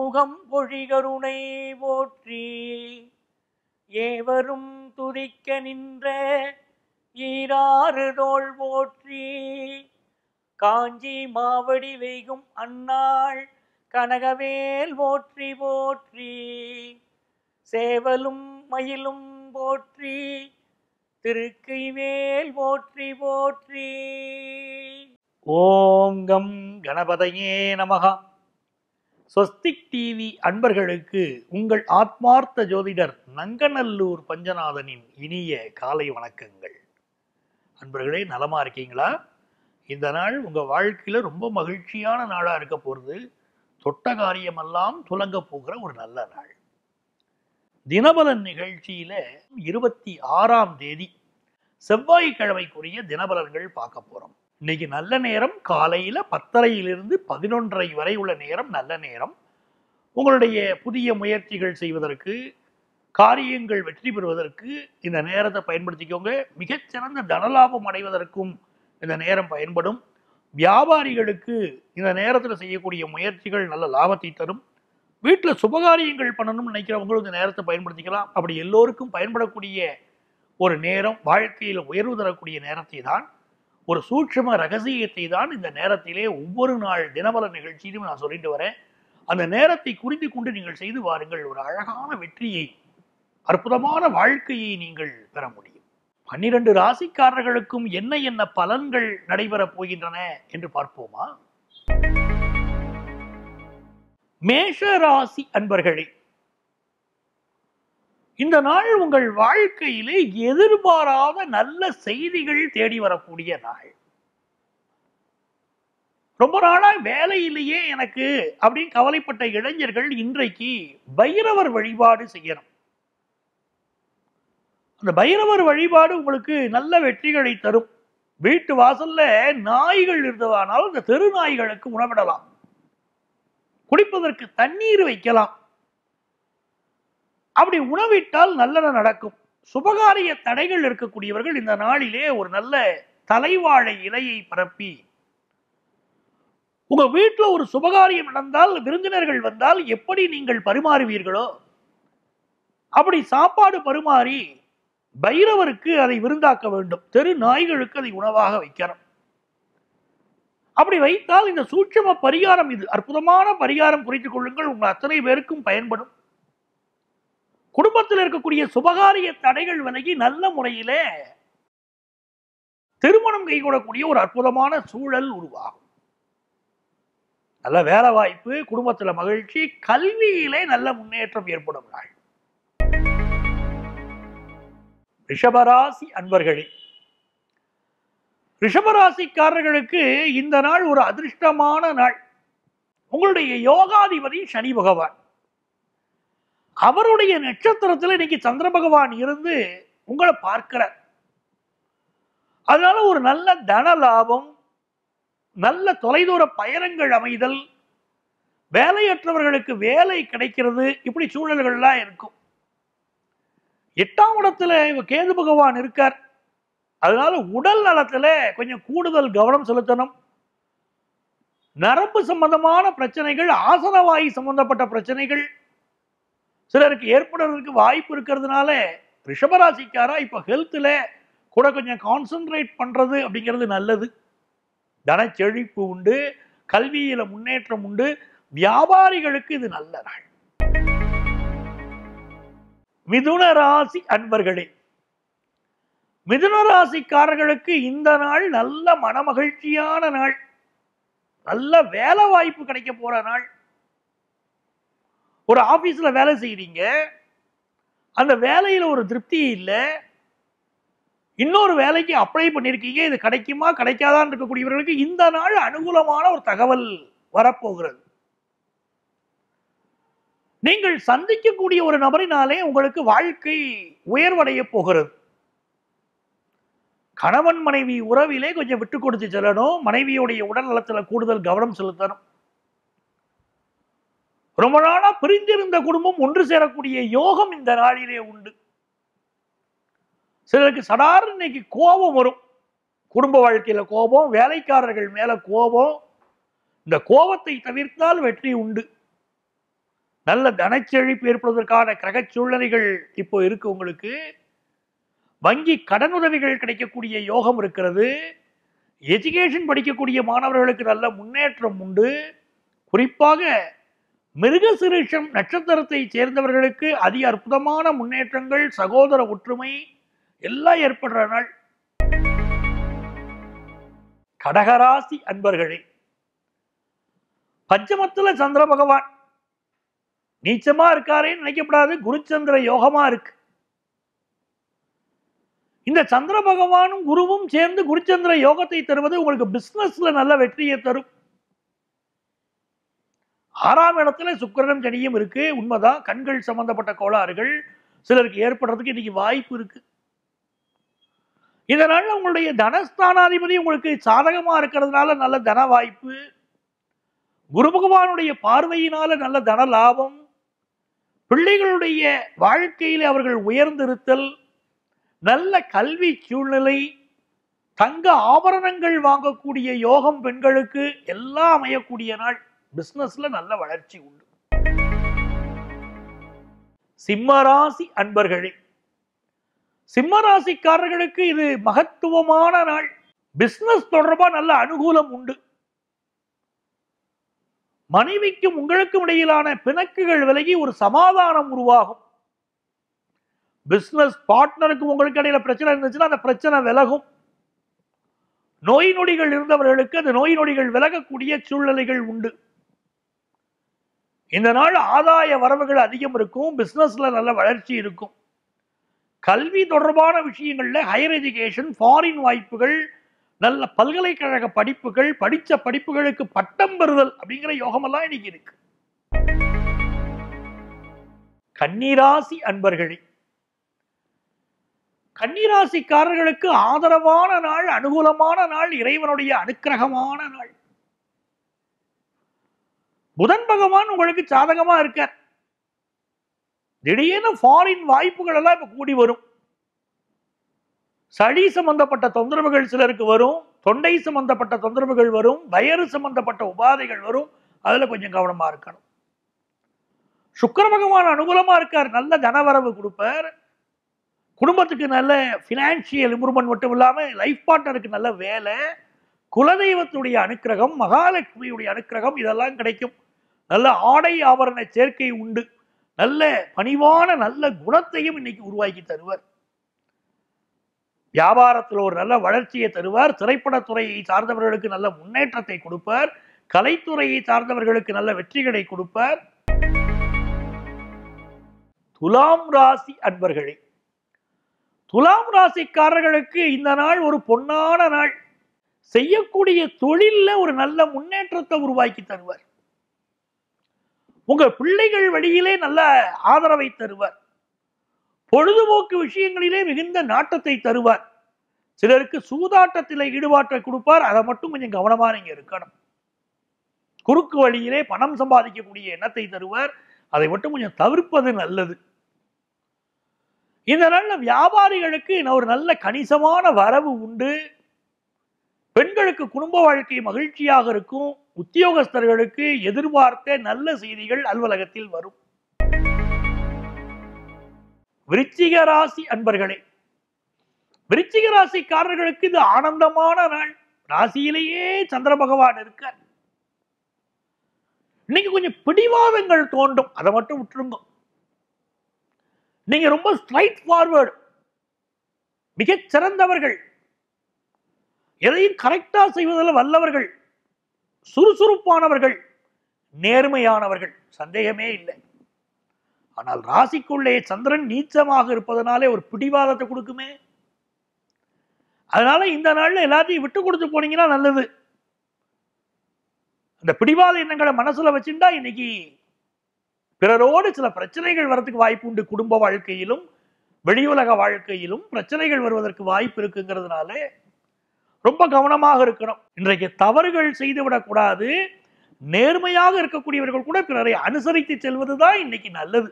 முகம் பொழிகருணை போற்றி ஏவரும் துதிக்க நின்ற ஈராறு தோள் போற்றி காஞ்சி மாவடி வெய்கும் அன்னாள் கனகவேல் போற்றி போற்றி சேவலும் மயிலும் போற்றி திருக்கைவேல் போற்றி போற்றி ஓம் கம் கணபதையே நமகா ஸ்வஸ்திக் டிவி அன்பர்களுக்கு உங்கள் ஆத்மார்த்த ஜோதிடர் நங்கநல்லூர் பஞ்சநாதனின் இனிய காலை வணக்கங்கள் அன்பர்களே நலமா இருக்கீங்களா இந்த நாள் உங்க வாழ்க்கையில ரொம்ப மகிழ்ச்சியான நாளா இருக்க போறது தொட்ட காரியமெல்லாம் துலங்க போகிற ஒரு நல்ல நாள் தினபலன் நிகழ்ச்சியில இருபத்தி ஆறாம் தேதி செவ்வாய்க்கிழமைக்குரிய தினபலன்கள் பார்க்க போறோம் இன்னைக்கு நல்ல நேரம் காலையில பத்தரையிலிருந்து பதினொன்றரை வரை உள்ள நேரம் நல்ல நேரம் உங்களுடைய புதிய முயற்சிகள் செய்வதற்கு காரியங்கள் வெற்றி பெறுவதற்கு இந்த நேரத்தை பயன்படுத்திக்கோங்க மிகச்சிறந்த தனலாபம் அடைவதற்கும் இந்த நேரம் பயன்படும் வியாபாரிகளுக்கு இந்த நேரத்தில் செய்யக்கூடிய முயற்சிகள் நல்ல லாபத்தை தரும் வீட்டில் சுபகாரியங்கள் பண்ணணும்னு நினைக்கிறவங்களும் இந்த நேரத்தை பயன்படுத்திக்கலாம் அப்படி எல்லோருக்கும் பயன்படக்கூடிய ஒரு நேரம் வாழ்க்கையில் உயர்வு தரக்கூடிய நேரத்தை தான் ஒரு சூட்சும ரகசியத்தை தான் இந்த நேரத்திலே ஒவ்வொரு நாள் தினபல நிகழ்ச்சியிலும் நான் சொல்லிட்டு வரேன் அந்த நேரத்தை குறித்து கொண்டு நீங்கள் செய்து வாருங்கள் ஒரு அழகான வெற்றியை அற்புதமான வாழ்க்கையை நீங்கள் பெற முடியும் பன்னிரண்டு ராசிக்காரர்களுக்கும் என்ன என்ன பலன்கள் நடைபெறப் போகின்றன என்று பார்ப்போமா மேஷ ராசி அன்பர்களே இந்த நாள் உங்கள் வாழ்க்கையிலே எதிர்பாராத நல்ல செய்திகள் தேடி வரக்கூடிய நாள் ரொம்ப நாளா வேலை இல்லையே எனக்கு அப்படின்னு கவலைப்பட்ட இளைஞர்கள் இன்றைக்கு பைரவர் வழிபாடு செய்யணும் அந்த பைரவர் வழிபாடு உங்களுக்கு நல்ல வெற்றிகளை தரும் வீட்டு வாசல்ல நாய்கள் இருந்ததானால் அந்த தெரு நாய்களுக்கு உணவிடலாம் குடிப்பதற்கு தண்ணீர் வைக்கலாம் அப்படி உணவிட்டால் நல்லன நடக்கும் சுபகாரிய தடைகள் இருக்கக்கூடியவர்கள் இந்த நாளிலே ஒரு நல்ல தலைவாழை இலையை பரப்பி உங்க வீட்டுல ஒரு சுபகாரியம் நடந்தால் விருந்தினர்கள் வந்தால் எப்படி நீங்கள் பரிமாறுவீர்களோ அப்படி சாப்பாடு பரிமாறி பைரவருக்கு அதை விருந்தாக்க வேண்டும் தெரு நாய்களுக்கு அதை உணவாக வைக்கணும் அப்படி வைத்தால் இந்த சூட்சம பரிகாரம் இது அற்புதமான பரிகாரம் குறித்துக் கொள்ளுங்கள் உங்கள் அத்தனை பேருக்கும் பயன்படும் குடும்பத்தில் இருக்கக்கூடிய சுபகாரிய தடைகள் விலகி நல்ல முறையிலே திருமணம் கைகூடக்கூடிய ஒரு அற்புதமான சூழல் உருவாகும் நல்ல வேலை வாய்ப்பு குடும்பத்துல மகிழ்ச்சி கல்வியிலே நல்ல முன்னேற்றம் ஏற்படும் நாள் ரிஷபராசி அன்பர்களே ரிஷபராசிக்காரர்களுக்கு இந்த நாள் ஒரு அதிர்ஷ்டமான நாள் உங்களுடைய யோகாதிபதி சனி பகவான் அவருடைய நட்சத்திரத்தில் இன்னைக்கு சந்திர பகவான் இருந்து உங்களை பார்க்கிறார் அதனால ஒரு நல்ல தன லாபம் நல்ல தொலைதூர பயணங்கள் அமைதல் வேலையற்றவர்களுக்கு வேலை கிடைக்கிறது இப்படி சூழல்கள்லாம் இருக்கும் எட்டாம் இடத்துல கேது பகவான் இருக்கார் அதனால உடல் நலத்துல கொஞ்சம் கூடுதல் கவனம் செலுத்தணும் நரம்பு சம்பந்தமான பிரச்சனைகள் ஆசனவாயு சம்பந்தப்பட்ட பிரச்சனைகள் சிலருக்கு ஏற்படுறதுக்கு வாய்ப்பு இருக்கிறதுனால ரிஷபராசிக்காரா இப்ப ஹெல்த்ல கூட கொஞ்சம் கான்சென்ட்ரேட் பண்றது அப்படிங்கிறது நல்லது தனச்செழிப்பு உண்டு கல்வியில முன்னேற்றம் உண்டு வியாபாரிகளுக்கு இது நல்ல நாள் மிதுன ராசி அன்பர்களே மிதுன ராசிக்காரர்களுக்கு இந்த நாள் நல்ல மனமகிழ்ச்சியான நாள் நல்ல வேலை வாய்ப்பு கிடைக்க போற நாள் ஒரு ஆபீஸ்ல வேலை செய்றீங்க அந்த வேலையில ஒரு திருப்தி இல்லை இன்னொரு வேலைக்கு அப்ளை பண்ணியிருக்கீங்க இது கிடைக்குமா கிடைக்காதான்னு இருக்கக்கூடியவர்களுக்கு இந்த நாள் அனுகூலமான ஒரு தகவல் வரப்போகிறது நீங்கள் சந்திக்கக்கூடிய ஒரு நபரினாலே உங்களுக்கு வாழ்க்கை உயர்வடைய போகிறது கணவன் மனைவி உறவிலே கொஞ்சம் விட்டு கொடுத்து செல்லணும் மனைவியுடைய உடல் நலத்துல கூடுதல் கவனம் செலுத்தணும் ரொம்ப நாளா பிரிந்திருந்த குடும்பம் ஒன்று சேரக்கூடிய யோகம் இந்த நாளிலே உண்டு சிலருக்கு சடார் இன்னைக்கு கோபம் வரும் குடும்ப வாழ்க்கையில கோபம் வேலைக்காரர்கள் மேல கோபம் இந்த கோபத்தை தவிர்த்தால் வெற்றி உண்டு நல்ல தனச்செழிப்பு ஏற்படுவதற்கான கிரக சூழ்நிலைகள் இப்போ இருக்கு உங்களுக்கு வங்கி கடனுதவிகள் கிடைக்கக்கூடிய யோகம் இருக்கிறது எஜுகேஷன் படிக்கக்கூடிய மாணவர்களுக்கு நல்ல முன்னேற்றம் உண்டு குறிப்பாக மிருகசிருஷம் நட்சத்திரத்தை சேர்ந்தவர்களுக்கு அதி அற்புதமான முன்னேற்றங்கள் சகோதர ஒற்றுமை எல்லாம் ஏற்படுற நாள் கடகராசி அன்பர்களே பஞ்சமத்துல சந்திர பகவான் நீச்சமா இருக்காரேன்னு நினைக்கப்படாது குருச்சந்திர யோகமா இருக்கு இந்த சந்திர பகவானும் குருவும் சேர்ந்து குருச்சந்திர யோகத்தை தருவது உங்களுக்கு பிசினஸ்ல நல்ல வெற்றியை தரும் ஆறாம் இடத்துல சுக்கிரனும் சனியும் இருக்கு உண்மைதான் கண்கள் சம்பந்தப்பட்ட கோளாறுகள் சிலருக்கு ஏற்படுறதுக்கு இன்னைக்கு வாய்ப்பு இருக்கு இதனால உங்களுடைய தனஸ்தானாதிபதி உங்களுக்கு சாதகமா இருக்கிறதுனால நல்ல தன வாய்ப்பு குரு பகவானுடைய பார்வையினால நல்ல தன லாபம் பிள்ளைகளுடைய வாழ்க்கையில் அவர்கள் உயர்ந்திருத்தல் நல்ல கல்வி சூழ்நிலை தங்க ஆபரணங்கள் வாங்கக்கூடிய யோகம் பெண்களுக்கு எல்லாம் அமையக்கூடிய நாள் பிசினஸ்ல நல்ல வளர்ச்சி உண்டு சிம்மராசி அன்பர்களே சிம்மராசிக்காரர்களுக்கு இது மகத்துவமான நாள் பிசினஸ் தொடர்பா நல்ல அனுகூலம் உண்டு மனைவிக்கும் உங்களுக்கும் இடையிலான பிணக்குகள் விலகி ஒரு சமாதானம் உருவாகும் பிசினஸ் பார்ட்னருக்கு உங்களுக்கு இடையில பிரச்சனை இருந்துச்சுன்னா அந்த பிரச்சனை விலகும் நோய் நொடிகள் இருந்தவர்களுக்கு அந்த நோய் நொடிகள் விலகக்கூடிய சூழ்நிலைகள் உண்டு இந்த நாள் ஆதாய வரவுகள் அதிகம் இருக்கும் பிசினஸ்ல நல்ல வளர்ச்சி இருக்கும் கல்வி தொடர்பான விஷயங்கள்ல ஹையர் எஜுகேஷன் ஃபாரின் வாய்ப்புகள் நல்ல பல்கலைக்கழக படிப்புகள் படிச்ச படிப்புகளுக்கு பட்டம் பெறுதல் அப்படிங்கிற யோகமெல்லாம் இன்னைக்கு இருக்கு கன்னிராசி அன்பர்களே கன்னிராசிக்காரர்களுக்கு ஆதரவான நாள் அனுகூலமான நாள் இறைவனுடைய அனுக்கிரகமான நாள் புதன் பகவான் உங்களுக்கு சாதகமா இருக்கார் திடீர்னு ஃபாரின் வாய்ப்புகள் எல்லாம் இப்ப கூடி வரும் சளி சம்பந்தப்பட்ட தொந்தரவுகள் சிலருக்கு வரும் தொண்டை சம்பந்தப்பட்ட தொந்தரவுகள் வரும் வயறு சம்பந்தப்பட்ட உபாதைகள் வரும் அதுல கொஞ்சம் கவனமா இருக்கணும் சுக்கிர பகவான் அனுகூலமா இருக்கார் நல்ல தனவரவு கொடுப்பார் குடும்பத்துக்கு நல்ல பினான்சியல் இம்ப்ரூவ்மெண்ட் மட்டும் இல்லாம லைஃப் பார்ட்னருக்கு நல்ல வேலை குலதெய்வத்துடைய அனுக்கிரகம் மகாலட்சுமியுடைய அனுக்கிரகம் இதெல்லாம் கிடைக்கும் நல்ல ஆடை ஆபரண சேர்க்கை உண்டு நல்ல பணிவான நல்ல குணத்தையும் இன்னைக்கு உருவாக்கி தருவார் வியாபாரத்தில் ஒரு நல்ல வளர்ச்சியை தருவார் திரைப்படத்துறையை சார்ந்தவர்களுக்கு நல்ல முன்னேற்றத்தை கொடுப்பார் கலைத்துறையை சார்ந்தவர்களுக்கு நல்ல வெற்றிகளை கொடுப்பார் துலாம் ராசி அன்பர்களே துலாம் ராசிக்காரர்களுக்கு இந்த நாள் ஒரு பொன்னான நாள் செய்யக்கூடிய தொழில்ல ஒரு நல்ல முன்னேற்றத்தை உருவாக்கி தருவார் உங்க பிள்ளைகள் வழியிலே நல்ல ஆதரவை தருவார் பொழுதுபோக்கு விஷயங்களிலே மிகுந்த நாட்டத்தை தருவார் சிலருக்கு சூதாட்டத்தில் ஈடுபாட்டை கொடுப்பார் அதை மட்டும் கொஞ்சம் கவனமா நீங்க இருக்கணும் குறுக்கு வழியிலே பணம் சம்பாதிக்கக்கூடிய எண்ணத்தை தருவார் அதை மட்டும் கொஞ்சம் தவிர்ப்பது நல்லது இந்த நாள்ல வியாபாரிகளுக்கு ஒரு நல்ல கணிசமான வரவு உண்டு பெண்களுக்கு குடும்ப வாழ்க்கை மகிழ்ச்சியாக இருக்கும் உத்தியோகஸ்தர்களுக்கு எதிர்பார்த்த நல்ல செய்திகள் அலுவலகத்தில் வரும் விருச்சிக ராசி அன்பர்களே விருச்சிக ராசிக்காரர்களுக்கு இது ஆனந்தமான நாள் ராசியிலேயே சந்திர பகவான் இருக்கார் இன்னைக்கு கொஞ்சம் பிடிவாதங்கள் தோண்டும் அதை மட்டும் விட்டுருங்க நீங்க ரொம்ப ஸ்ட்ரைட் ஃபார்வர்டு மிகச் சிறந்தவர்கள் எதையும் கரெக்டா செய்வதில் வல்லவர்கள் சுறுசுறுப்பானவர்கள் நேர்மையானவர்கள் சந்தேகமே இல்லை ஆனால் ராசிக்குள்ளே சந்திரன் நீச்சமாக இருப்பதனாலே ஒரு பிடிவாதத்தை கொடுக்குமே அதனால இந்த நாள்ல எல்லாத்தையும் விட்டு கொடுத்து போனீங்கன்னா நல்லது அந்த பிடிவாத எண்ணங்களை மனசுல வச்சுட்டா இன்னைக்கு பிறரோடு சில பிரச்சனைகள் வரதுக்கு வாய்ப்பு உண்டு குடும்ப வாழ்க்கையிலும் வெளியுலக வாழ்க்கையிலும் பிரச்சனைகள் வருவதற்கு வாய்ப்பு இருக்குங்கிறதுனால ரொம்ப கவனமாக இருக்கணும் இன்றைக்கு தவறுகள் செய்துவிடக்கூடாது நேர்மையாக இருக்கக்கூடியவர்கள் கூட பிறரை அனுசரித்து செல்வதுதான் இன்னைக்கு நல்லது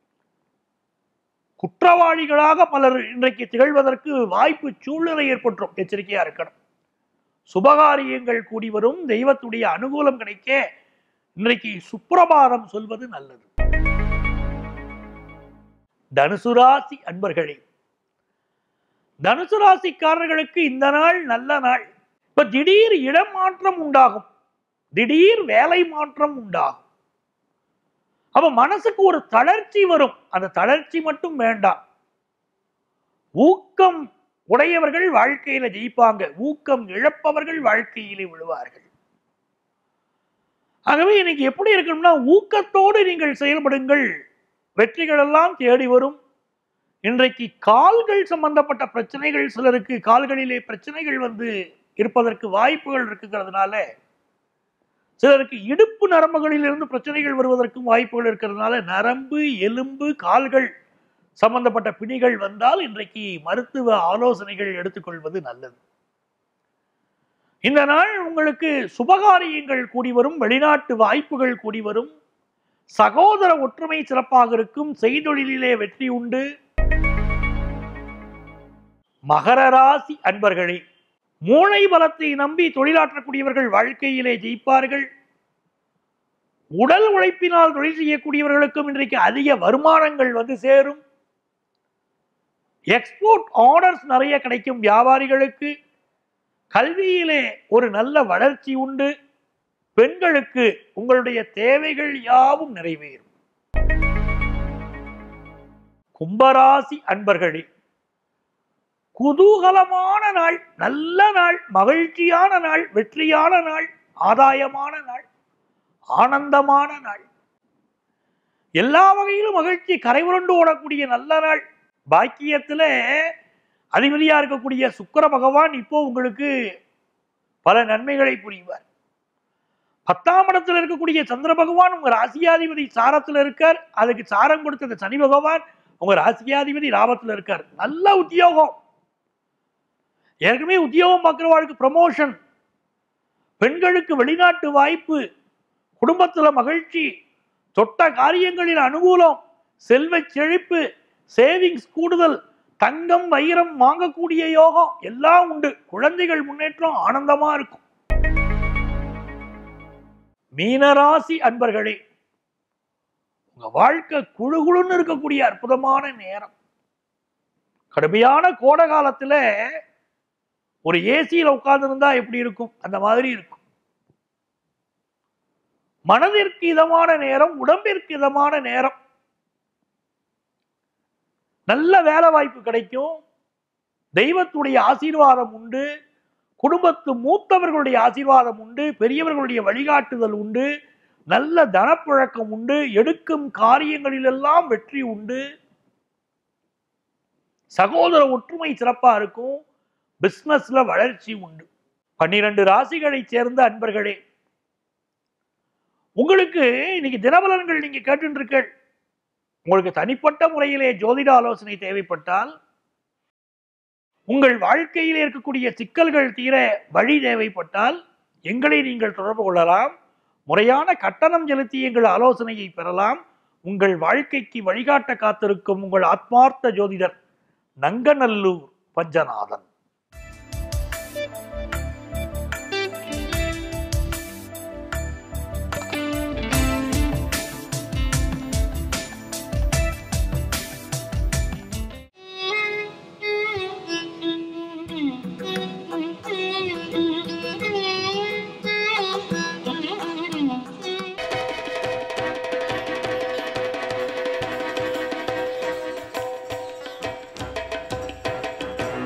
குற்றவாளிகளாக பலர் இன்றைக்கு திகழ்வதற்கு வாய்ப்பு சூழ்நிலை ஏற்பட்டுரும் எச்சரிக்கையா இருக்கணும் சுபகாரியங்கள் கூடி வரும் தெய்வத்துடைய அனுகூலம் கிடைக்க இன்றைக்கு சுப்பிரபாதம் சொல்வது நல்லது தனுசு ராசி அன்பர்களே தனுசு ராசிக்காரர்களுக்கு இந்த நாள் நல்ல நாள் இப்ப திடீர் இடம் மாற்றம் உண்டாகும் திடீர் வேலை மாற்றம் உண்டாகும் அப்ப மனசுக்கு ஒரு தளர்ச்சி வரும் அந்த தளர்ச்சி மட்டும் வேண்டாம் ஊக்கம் உடையவர்கள் வாழ்க்கையில ஜெயிப்பாங்க ஊக்கம் இழப்பவர்கள் வாழ்க்கையிலே விழுவார்கள் ஆகவே இன்னைக்கு எப்படி இருக்கணும்னா ஊக்கத்தோடு நீங்கள் செயல்படுங்கள் வெற்றிகள் எல்லாம் தேடி வரும் இன்றைக்கு கால்கள் சம்பந்தப்பட்ட பிரச்சனைகள் சிலருக்கு கால்களிலே பிரச்சனைகள் வந்து இருப்பதற்கு வாய்ப்புகள் இருக்குங்கிறதுனால சிலருக்கு இடுப்பு நரம்புகளில் இருந்து பிரச்சனைகள் வருவதற்கும் வாய்ப்புகள் இருக்கிறதுனால நரம்பு எலும்பு கால்கள் சம்பந்தப்பட்ட பிணிகள் வந்தால் இன்றைக்கு மருத்துவ ஆலோசனைகள் எடுத்துக்கொள்வது நல்லது இந்த நாள் உங்களுக்கு சுபகாரியங்கள் கூடி வரும் வெளிநாட்டு வாய்ப்புகள் கூடி வரும் சகோதர ஒற்றுமை சிறப்பாக இருக்கும் செய்தொழிலிலே வெற்றி உண்டு மகர ராசி அன்பர்களே மூளை பலத்தை நம்பி தொழிலாற்றக்கூடியவர்கள் வாழ்க்கையிலே ஜெயிப்பார்கள் உடல் உழைப்பினால் தொழில் செய்யக்கூடியவர்களுக்கும் இன்றைக்கு அதிக வருமானங்கள் வந்து சேரும் எக்ஸ்போர்ட் ஆர்டர்ஸ் நிறைய கிடைக்கும் வியாபாரிகளுக்கு கல்வியிலே ஒரு நல்ல வளர்ச்சி உண்டு பெண்களுக்கு உங்களுடைய தேவைகள் யாவும் நிறைவேறும் கும்பராசி அன்பர்களே குதூகலமான நாள் நல்ல நாள் மகிழ்ச்சியான நாள் வெற்றியான நாள் ஆதாயமான நாள் ஆனந்தமான நாள் எல்லா வகையிலும் மகிழ்ச்சி கரைபுரண்டு ஓடக்கூடிய நல்ல நாள் பாக்கியத்துல அதிபதியா இருக்கக்கூடிய சுக்கிர பகவான் இப்போ உங்களுக்கு பல நன்மைகளை புரிவார் பத்தாம் இடத்துல இருக்கக்கூடிய சந்திர பகவான் உங்க ராசியாதிபதி சாரத்துல இருக்கார் அதுக்கு சாரம் கொடுத்த அந்த சனி பகவான் உங்க ராசியாதிபதி லாபத்துல இருக்கார் நல்ல உத்தியோகம் ஏற்கனவே உத்தியோகம் பார்க்கிறவாளுக்கு ப்ரமோஷன் பெண்களுக்கு வெளிநாட்டு வாய்ப்பு குடும்பத்துல மகிழ்ச்சி தொட்ட காரியங்களில் அனுகூலம் செல்வ செழிப்பு சேவிங்ஸ் கூடுதல் தங்கம் வைரம் வாங்கக்கூடிய யோகம் எல்லாம் உண்டு குழந்தைகள் முன்னேற்றம் ஆனந்தமா இருக்கும் மீனராசி அன்பர்களே உங்க வாழ்க்கை குழு குழுன்னு இருக்கக்கூடிய அற்புதமான நேரம் கடுமையான கோடை காலத்துல ஒரு ஏசியில உட்கார்ந்து இருந்தா எப்படி இருக்கும் அந்த மாதிரி இருக்கும் மனதிற்கு இதமான நேரம் உடம்பிற்கு இதமான நேரம் நல்ல வேலை வாய்ப்பு கிடைக்கும் தெய்வத்துடைய ஆசீர்வாதம் உண்டு குடும்பத்து மூத்தவர்களுடைய ஆசீர்வாதம் உண்டு பெரியவர்களுடைய வழிகாட்டுதல் உண்டு நல்ல தனப்புழக்கம் உண்டு எடுக்கும் காரியங்களிலெல்லாம் வெற்றி உண்டு சகோதர ஒற்றுமை சிறப்பா இருக்கும் பிசினஸ்ல வளர்ச்சி உண்டு பன்னிரண்டு ராசிகளை சேர்ந்த அன்பர்களே உங்களுக்கு இன்னைக்கு தினபலன்கள் நீங்க கேட்டுருக்கள் உங்களுக்கு தனிப்பட்ட முறையிலே ஜோதிட ஆலோசனை தேவைப்பட்டால் உங்கள் வாழ்க்கையிலே இருக்கக்கூடிய சிக்கல்கள் தீர வழி தேவைப்பட்டால் எங்களை நீங்கள் தொடர்பு கொள்ளலாம் முறையான கட்டணம் செலுத்தி எங்கள் ஆலோசனையை பெறலாம் உங்கள் வாழ்க்கைக்கு வழிகாட்ட காத்திருக்கும் உங்கள் ஆத்மார்த்த ஜோதிடர் நங்கநல்லூர் பஞ்சநாதன்